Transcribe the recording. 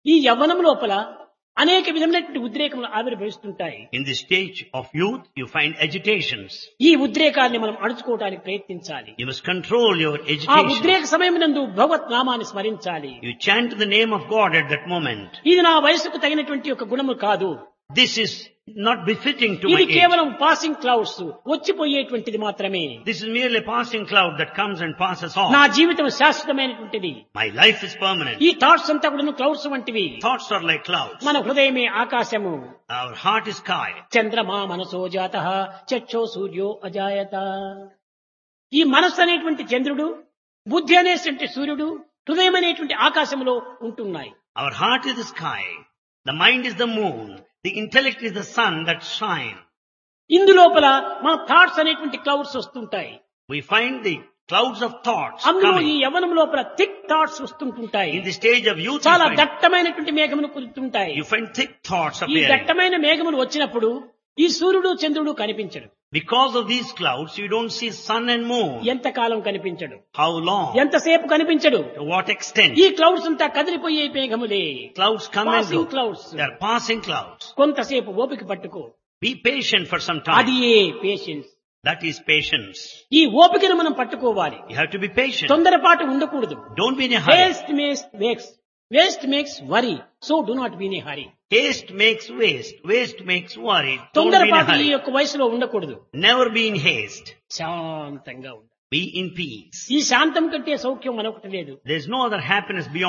ఈ యవ్వనం లోపల అనేక విధమైనటువంటి ఉద్రేకములు ఆవిర్భవిస్తుంటాయి In the stage of youth, you find agitations. ఈ ఉద్రేకాన్ని మనం అణుచుకోవడానికి ప్రయత్నించాలి You must control your ఆ agitation. ఉద్రేక సమయం నందు భగవత్ నామాన్ని స్మరించాలి You chant the name of God at that moment. ఇది నా వయసుకు తగినటువంటి ఒక గుణము కాదు This is not befitting to my ఇది age. కేవలం పాసింగ్ క్లౌడ్స్ వచ్చిపోయేటువంటిది మాత్రమే This is merely a passing cloud that comes and passes off. నా జీవితం శాశ్వతమైనటువంటిది My life is permanent. ఈ థాట్స్ అంతా కూడా క్లౌడ్స్ వంటివి Thoughts are like clouds. మన హృదయమే ఆకాశము Our heart is sky. చంద్రమా మనసో జాత చక్షో సూర్యో అజాయత ఈ మనస్సు అనేటువంటి చంద్రుడు బుద్ధి అనేటువంటి సూర్యుడు హృదయం అనేటువంటి ఆకాశంలో ఉంటున్నాయి Our heart is the sky. The mind is the moon. The intellect is the sun that shine. ఇందులోపల మన థాట్స్ అనేటువంటి క్లౌడ్స్ వస్తుంటాయి We find the clouds of thoughts అందులో ఈ coming. యవనం లోపల థిక్ థాట్స్ వస్తుంటుంటాయి In the stage of youth, you చాలా find, దట్టమైనటువంటి మేఘములు కుదురుతుంటాయి you find thick thoughts ఈ appearing. దట్టమైన మేఘములు వచ్చినప్పుడు ఈ సూర్యుడు చంద్రుడు కనిపించడు Because of these clouds, you don't see sun and moon. ఎంతకాలం కనిపించడు How long? ఎంతసేపు కనిపించడు To what extent? ఈ క్లౌడ్స్ అంతా కదిలిపోయే మేఘములే Clouds come and Passing go. clouds. They are passing clouds. కొంతసేపు ఓపిక పట్టుకో Be patient for some అది time. A patience That is patience. ఈ ఓపికను మనం పట్టుకోవాలి You have to be patient. తొందరపాటు ఉండకూడదు Don't be in a hurry. Waste makes makes waste makes worry so do not be a hurry Haste makes waste. Waste makes worry. Don't be in a తొందరపాటు ఈ hurry. యొక్క వయసులో ఉండకూడదు Never be in haste. శాంతంగా ఉండాలి Be in peace. ఈ శాంతం కంటే సౌఖ్యం మనొకటి లేదు There's no other happiness beyond